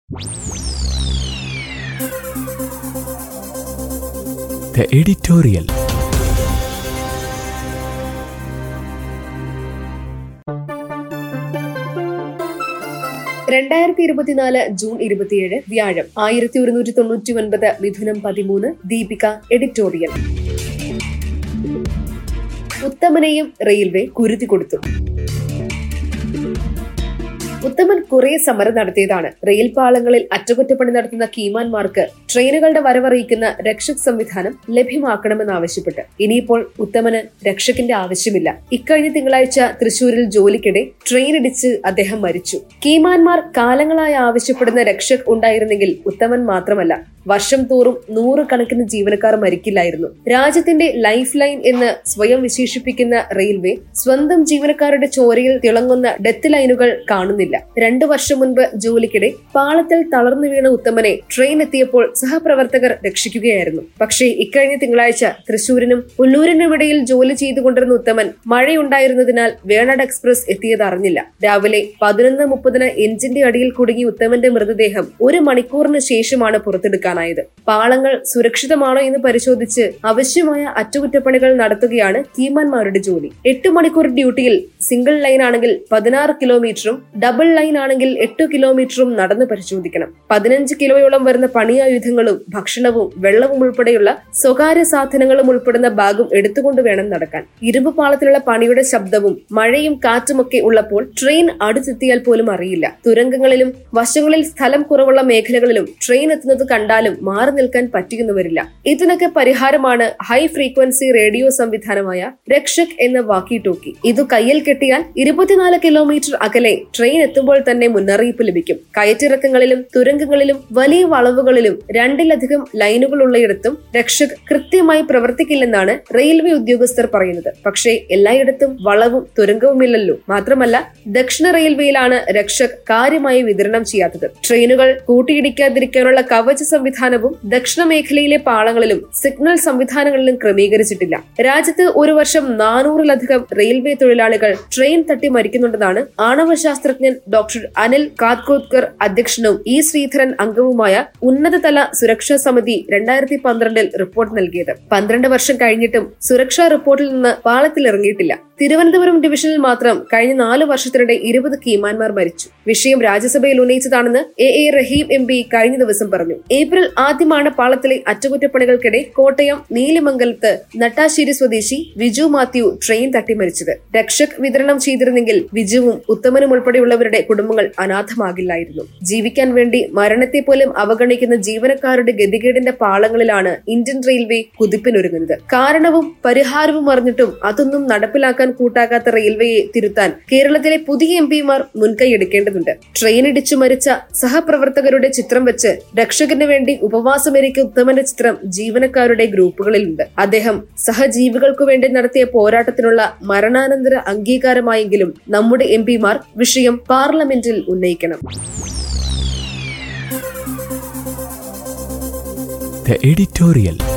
The editorial. രണ്ടായിരത്തി ഇരുപത്തിനാല് June ഇരുപത്തിയേഴ് വ്യാഴം ആയിരത്തി ഒരുന്നൂറ്റി തൊണ്ണൂറ്റി ഒൻപത് മിഥുനം പതിമൂന്ന് ദീപിക എഡിറ്റോറിയൽ ഉത്തമനെയും റെയിൽവേ കുരുതി കൊടുത്തു ഉത്തമൻ കുറെ സമരം നടത്തിയതാണ് റെയിൽ പാളങ്ങളിൽ അറ്റകുറ്റപ്പണി നടത്തുന്ന കീമാന്മാർക്ക് ട്രെയിനുകളുടെ വരവറിയിക്കുന്ന രക്ഷക് സംവിധാനം ലഭ്യമാക്കണമെന്നാവശ്യപ്പെട്ട് ഇനിയിപ്പോൾ ഉത്തമന് രക്ഷകിന്റെ ആവശ്യമില്ല ഇക്കഴിഞ്ഞ തിങ്കളാഴ്ച തൃശൂരിൽ ജോലിക്കിടെ ട്രെയിൻ ഇടിച്ച് അദ്ദേഹം മരിച്ചു കീമാന്മാർ കാലങ്ങളായി ആവശ്യപ്പെടുന്ന രക്ഷക് ഉണ്ടായിരുന്നെങ്കിൽ ഉത്തമൻ മാത്രമല്ല വർഷം തോറും നൂറുകണക്കിന് ജീവനക്കാർ മരിക്കില്ലായിരുന്നു രാജ്യത്തിന്റെ ലൈഫ് ലൈൻ എന്ന് സ്വയം വിശേഷിപ്പിക്കുന്ന റെയിൽവേ സ്വന്തം ജീവനക്കാരുടെ ചോരയിൽ തിളങ്ങുന്ന ഡെത്ത് ലൈനുകൾ കാണുന്നില്ല രണ്ടു വർഷം മുൻപ് ജോലിക്കിടെ പാളത്തിൽ തളർന്നു വീണ ഉത്തമനെ ട്രെയിൻ എത്തിയപ്പോൾ സഹപ്രവർത്തകർ രക്ഷിക്കുകയായിരുന്നു പക്ഷേ ഇക്കഴിഞ്ഞ തിങ്കളാഴ്ച തൃശൂരിനും ഉള്ളൂരിനുമിടയിൽ ജോലി ചെയ്തുകൊണ്ടിരുന്ന ഉത്തമൻ മഴയുണ്ടായിരുന്നതിനാൽ വേണാട് എക്സ്പ്രസ് എത്തിയത് അറിഞ്ഞില്ല രാവിലെ പതിനൊന്ന് മുപ്പതിന് എഞ്ചിന്റെ അടിയിൽ കുടുങ്ങി ഉത്തമന്റെ മൃതദേഹം ഒരു മണിക്കൂറിന് ശേഷമാണ് പുറത്തെടുക്കാനായത് പാളങ്ങൾ സുരക്ഷിതമാണോ എന്ന് പരിശോധിച്ച് ആവശ്യമായ അറ്റകുറ്റപ്പണികൾ നടത്തുകയാണ് കീമാന്മാരുടെ ജോലി എട്ട് മണിക്കൂർ ഡ്യൂട്ടിയിൽ സിംഗിൾ ലൈൻ ആണെങ്കിൽ പതിനാറ് കിലോമീറ്ററും ഡബിൾ ലൈൻ ആണെങ്കിൽ എട്ട് കിലോമീറ്ററും നടന്ന് പരിശോധിക്കണം പതിനഞ്ച് കിലോയോളം വരുന്ന പണിയായുധങ്ങളും ഭക്ഷണവും വെള്ളവും ഉൾപ്പെടെയുള്ള സ്വകാര്യ സാധനങ്ങളും ഉൾപ്പെടുന്ന ബാഗും എടുത്തുകൊണ്ട് വേണം നടക്കാൻ ഇരുമ്പ് പാളത്തിലുള്ള പണിയുടെ ശബ്ദവും മഴയും കാറ്റുമൊക്കെ ഉള്ളപ്പോൾ ട്രെയിൻ അടുത്തെത്തിയാൽ പോലും അറിയില്ല തുരങ്കങ്ങളിലും വശങ്ങളിൽ സ്ഥലം കുറവുള്ള മേഖലകളിലും ട്രെയിൻ എത്തുന്നത് കണ്ടാലും മാറി നിൽക്കാൻ പറ്റിയെന്ന് വരില്ല ഇതിനൊക്കെ പരിഹാരമാണ് ഹൈ ഫ്രീക്വൻസി റേഡിയോ സംവിധാനമായ രക്ഷക് എന്ന വാക്കി ടോക്കി ഇത് കയ്യിൽ കെട്ടിയാൽ ഇരുപത്തിനാല് കിലോമീറ്റർ അകലെ ട്രെയിൻ എത്തുമ്പോൾ തന്നെ മുന്നറിയിപ്പ് ലഭിക്കും കയറ്റിറക്കങ്ങളിലും തുരങ്കങ്ങളിലും വലിയ വളവുകളിലും രണ്ടിലധികം ലൈനുകൾ ഉള്ളയിടത്തും രക്ഷക് കൃത്യമായി പ്രവർത്തിക്കില്ലെന്നാണ് റെയിൽവേ ഉദ്യോഗസ്ഥർ പറയുന്നത് പക്ഷേ എല്ലായിടത്തും വളവും തുരങ്കവുമില്ലല്ലോ മാത്രമല്ല ദക്ഷിണ റെയിൽവേയിലാണ് രക്ഷക് കാര്യമായി വിതരണം ചെയ്യാത്തത് ട്രെയിനുകൾ കൂട്ടിയിടിക്കാതിരിക്കാനുള്ള കവച സംവിധാനവും ദക്ഷിണ മേഖലയിലെ പാളങ്ങളിലും സിഗ്നൽ സംവിധാനങ്ങളിലും ക്രമീകരിച്ചിട്ടില്ല രാജ്യത്ത് ഒരു വർഷം നാനൂറിലധികം റെയിൽവേ തൊഴിലാളികൾ ട്രെയിൻ തട്ടി മരിക്കുന്നുണ്ടെന്നാണ് ആണവ ശാസ്ത്രജ്ഞൻ ഡോക്ടർ അനിൽ കാത്കോത്കർ അധ്യക്ഷനും ഇ ശ്രീധരൻ അംഗവുമായ ഉന്നതതല സുരക്ഷാ സമിതി രണ്ടായിരത്തി പന്ത്രണ്ടിൽ റിപ്പോർട്ട് നൽകിയത് പന്ത്രണ്ട് വർഷം കഴിഞ്ഞിട്ടും സുരക്ഷാ റിപ്പോർട്ടിൽ നിന്ന് പാളത്തിൽ ഇറങ്ങിയിട്ടില്ല തിരുവനന്തപുരം ഡിവിഷനിൽ മാത്രം കഴിഞ്ഞ നാല് വർഷത്തിനിടെ ഇരുപത് കീമാന്മാർ മരിച്ചു വിഷയം രാജ്യസഭയിൽ ഉന്നയിച്ചതാണെന്ന് A A Rahim M P കഴിഞ്ഞ ദിവസം പറഞ്ഞു ഏപ്രിൽ ആദ്യമാണ് പാളത്തിലെ അറ്റകുറ്റപ്പണികൾക്കിടെ കോട്ടയം നീലിമംഗലത്ത് നട്ടാശ്ശേരി സ്വദേശി വിജു മാത്യു ട്രെയിൻ തട്ടി മരിച്ചത് രക്ഷക് വിതരണം ചെയ്തിരുന്നെങ്കിൽ വിജുവും ഉത്തമനും ഉൾപ്പെടെയുള്ളവരുടെ കുടുംബങ്ങൾ അനാഥമാകില്ലായിരുന്നു ജീവിക്കാൻ വേണ്ടി മരണത്തെ പോലും അവഗണിക്കുന്ന ജീവനക്കാരുടെ ഗതികേടിന്റെ പാളങ്ങളിലാണ് ഇന്ത്യൻ റെയിൽവേ കുതിപ്പിനൊരുങ്ങുന്നത് കാരണവും പരിഹാരവും അറിഞ്ഞിട്ടും അതൊന്നും നടപ്പിലാക്കാൻ കൂട്ടാക്കാത്ത റെയിൽവേയെ തിരുത്താൻ കേരളത്തിലെ പുതിയ എം പിമാർ മുൻകൈയെടുക്കേണ്ടതുണ്ട് ട്രെയിൻ ഇടിച്ചു മരിച്ച സഹപ്രവർത്തകരുടെ ചിത്രം വെച്ച് രക്ഷകന് വേണ്ടി ഉപവാസമരിക്ക ഉത്തമന്റെ ചിത്രം ജീവനക്കാരുടെ ഗ്രൂപ്പുകളിലുണ്ട് അദ്ദേഹം സഹജീവികൾക്കു വേണ്ടി നടത്തിയ പോരാട്ടത്തിനുള്ള മരണാനന്തര അംഗീകാരമായെങ്കിലും നമ്മുടെ എം പിമാർ വിഷയം പാർലമെന്റിൽ ഉന്നയിക്കണം The editorial.